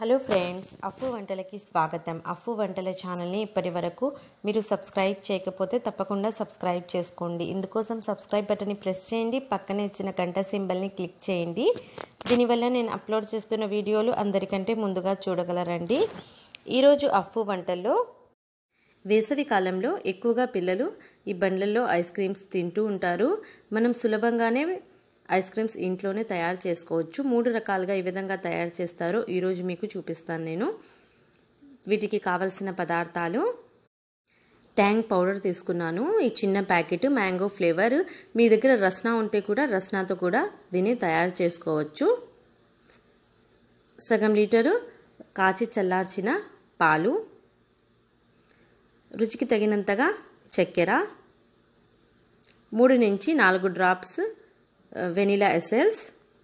hello friends అఫు వంటలకి స్వాగతం అఫు వంటల ఛానల్ని ఇప్పటి వరకు మీరు సబ్స్క్రైబ్ చేయకపోతే తప్పకుండా సబ్స్క్రైబ్ చేసుకోండి ఇందుకోసం సబ్స్క్రైబ్ బటన్ని ప్రెస్ చేయండి పక్కనే ఇచ్చిన గంట సింబల్ని క్లిక్ చేయండి దీనివల్ల నేను అప్లోడ్ చేస్తున్న వీడియోలు అందరికంటే ముందుగా చూడగలరండి ఈరోజు అఫు వంటల్లో వేసవి కాలంలో ఎక్కువగా పిల్లలు ఈ బండ్లలో ఐస్ క్రీమ్స్ తింటూ ఉంటారు మనం సులభంగానే ఐస్ క్రీమ్స్ ఇంట్లోనే తయారు చేసుకోవచ్చు మూడు రకాలుగా ఈ విధంగా తయారు చేస్తారో ఈరోజు మీకు చూపిస్తాను నేను వీటికి కావలసిన పదార్థాలు ట్యాంగ్ పౌడర్ తీసుకున్నాను ఈ చిన్న ప్యాకెట్ మ్యాంగో ఫ్లేవర్ మీ దగ్గర రస్నా ఉంటే కూడా రస్నాతో కూడా దీన్ని తయారు చేసుకోవచ్చు సగం లీటరు కాచి చల్లార్చిన పాలు రుచికి తగినంతగా చక్కెర మూడు నుంచి నాలుగు drops vanilla essence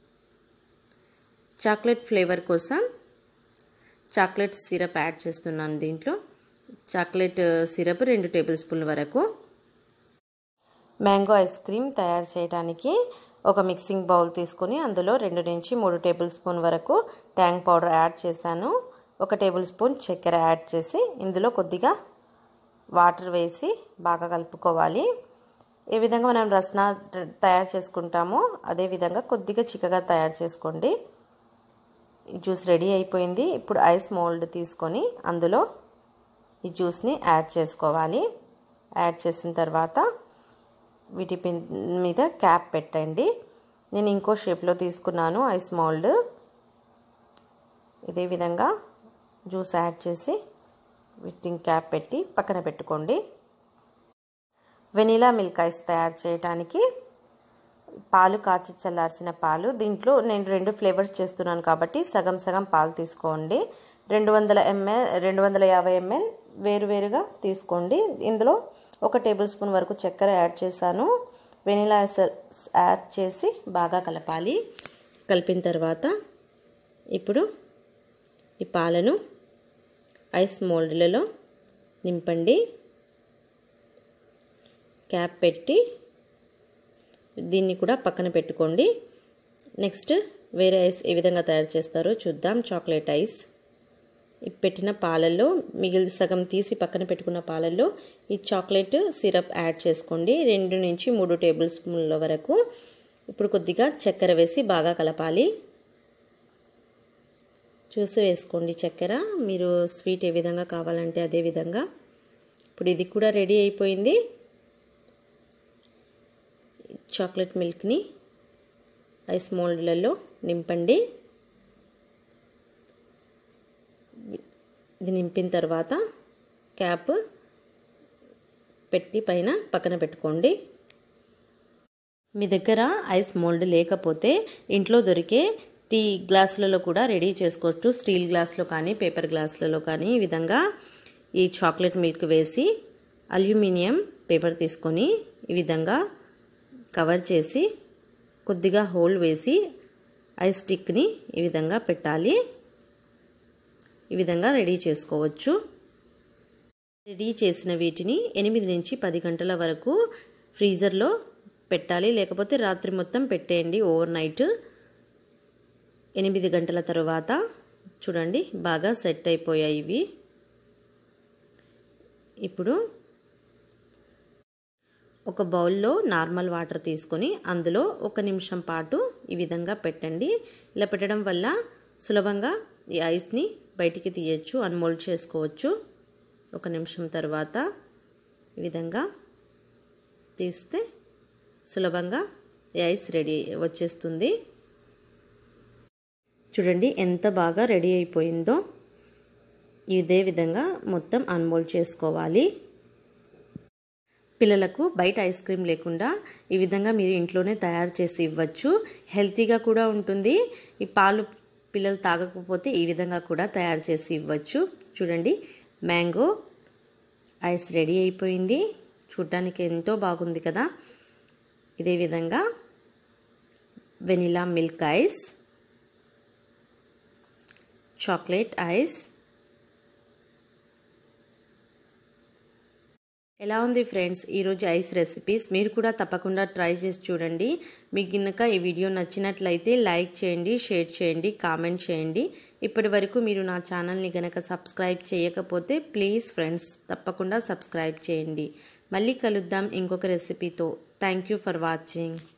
chocolate flavour కోసం చాక్లెట్ సిరప్ యాడ్ చేస్తున్నాను దీంట్లో చాక్లెట్ సిరప్ రెండు టేబుల్ స్పూన్ల వరకు మ్యాంగో ఐస్ క్రీమ్ తయారు చేయడానికి ఒక మిక్సింగ్ బౌల్ తీసుకొని అందులో రెండు నుంచి మూడు టేబుల్ స్పూన్ వరకు ట్యాంగ్ పౌడర్ యాడ్ చేశాను ఒక టేబుల్ స్పూన్ చక్కెర యాడ్ చేసి ఇందులో కొద్దిగా వాటర్ వేసి బాగా కలుపుకోవాలి ఏ విధంగా మనం రసన తయారు చేసుకుంటామో అదే విధంగా కొద్దిగా చిక్కగా తయారు చేసుకోండి జ్యూస్ రెడీ అయిపోయింది ఇప్పుడు ఐస్ మోల్డ్ తీసుకొని అందులో ఈ జ్యూస్ని యాడ్ చేసుకోవాలి యాడ్ చేసిన తర్వాత వీటి మీద క్యాప్ పెట్టండి నేను ఇంకో షేప్లో తీసుకున్నాను ఐస్ మోల్డ్ ఇదే విధంగా జ్యూస్ యాడ్ చేసి వీటిని క్యాప్ పెట్టి పక్కన పెట్టుకోండి వెనీలా మిల్క్ ఐస్ తయారు చేయడానికి పాలు కాచి చల్లార్చిన పాలు దీంట్లో నేను రెండు ఫ్లేవర్స్ చేస్తున్నాను కాబట్టి సగం సగం పాలు తీసుకోండి రెండు వందల ఎంఎల్ రెండు వందల యాభై ఎంఎల్ వేరువేరుగా తీసుకోండి ఇందులో ఒక టేబుల్ స్పూన్ వరకు చక్కెర యాడ్ చేశాను వెనీలా ఎసెన్స్ యాడ్ చేసి బాగా కలపాలి కలిపిన తర్వాత ఇప్పుడు ఈ పాలను ఐస్ మోల్డ్లలో నింపండి క్యాప్ పెట్టి దీన్ని కూడా పక్కన పెట్టుకోండి నెక్స్ట్ వేరే ఐస్ ఏ విధంగా తయారు చేస్తారో చూద్దాం చాక్లెట్ ఐస్ పెట్టిన పాలల్లో మిగిలి సగం తీసి పక్కన పెట్టుకున్న పాలల్లో ఈ చాక్లెట్ సిరప్ యాడ్ చేసుకోండి రెండు నుంచి మూడు టేబుల్ స్పూన్ల వరకు ఇప్పుడు కొద్దిగా చక్కెర వేసి బాగా కలపాలి చూసి వేసుకోండి చక్కెర మీరు స్వీట్ ఏ విధంగా కావాలంటే అదే విధంగా ఇప్పుడు ఇది కూడా రెడీ అయిపోయింది చాక్లెట్ మిల్క్ని ఐస్ మోల్డ్లలో నింపండి ఇది నింపిన తర్వాత క్యాప్ పెట్టి పైన పక్కన పెట్టుకోండి మీ దగ్గర ఐస్ మోల్డ్ లేకపోతే ఇంట్లో దొరికే టీ గ్లాసులలో కూడా రెడీ చేసుకోవచ్చు స్టీల్ గ్లాస్లో కానీ పేపర్ గ్లాసులలో కానీ ఈ విధంగా ఈ చాక్లెట్ మిల్క్ వేసి అల్యూమినియం పేపర్ తీసుకొని ఈ విధంగా కవర్ చేసి కొద్దిగా హోల్ వేసి ఐస్ స్టిక్ని ఈ విధంగా పెట్టాలి ఈ విధంగా రెడీ చేసుకోవచ్చు రెడీ చేసిన వీటిని ఎనిమిది నుంచి పది గంటల వరకు ఫ్రీజర్లో పెట్టాలి లేకపోతే రాత్రి మొత్తం పెట్టేయండి ఓవర్ నైట్ ఎనిమిది గంటల తర్వాత చూడండి బాగా సెట్ అయిపోయాయి ఇవి ఇప్పుడు ఒక బౌల్లో నార్మల్ వాటర్ తీసుకొని అందులో ఒక నిమిషం పాటు ఈ విధంగా పెట్టండి ఇలా పెట్టడం వల్ల సులభంగా ఈ ఐస్ని బయటికి తీయచ్చు అన్మోల్డ్ చేసుకోవచ్చు ఒక నిమిషం తర్వాత ఈ విధంగా తీస్తే సులభంగా ఈ ఐస్ రెడీ వచ్చేస్తుంది చూడండి ఎంత బాగా రెడీ అయిపోయిందో ఇదే విధంగా మొత్తం అన్మోల్డ్ చేసుకోవాలి పిల్లలకు బయట ఐస్ క్రీమ్ లేకుండా ఈ విధంగా మీరు ఇంట్లోనే తయారు చేసి ఇవ్వచ్చు హెల్తీగా కూడా ఉంటుంది ఈ పాలు పిల్లలు తాగకపోతే ఈ విధంగా కూడా తయారు చేసి ఇవ్వచ్చు చూడండి మ్యాంగో ఐస్ రెడీ అయిపోయింది చూడ్డానికి ఎంతో బాగుంది కదా ఇదే విధంగా vanilla milk ice chocolate ice ఎలా ఉంది ఫ్రెండ్స్ ఈరోజు ఐస్ రెసిపీస్ మీరు కూడా తప్పకుండా ట్రై చేసి చూడండి మీకు గిన్నక ఈ వీడియో నచ్చినట్లయితే లైక్ చేయండి షేర్ చేయండి కామెంట్ చేయండి ఇప్పటి వరకు మీరు నా ఛానల్ని గనక సబ్స్క్రైబ్ చేయకపోతే ప్లీజ్ ఫ్రెండ్స్ తప్పకుండా సబ్స్క్రైబ్ చేయండి మళ్ళీ కలుద్దాం ఇంకొక రెసిపీతో థ్యాంక్ యూ ఫర్ వాచింగ్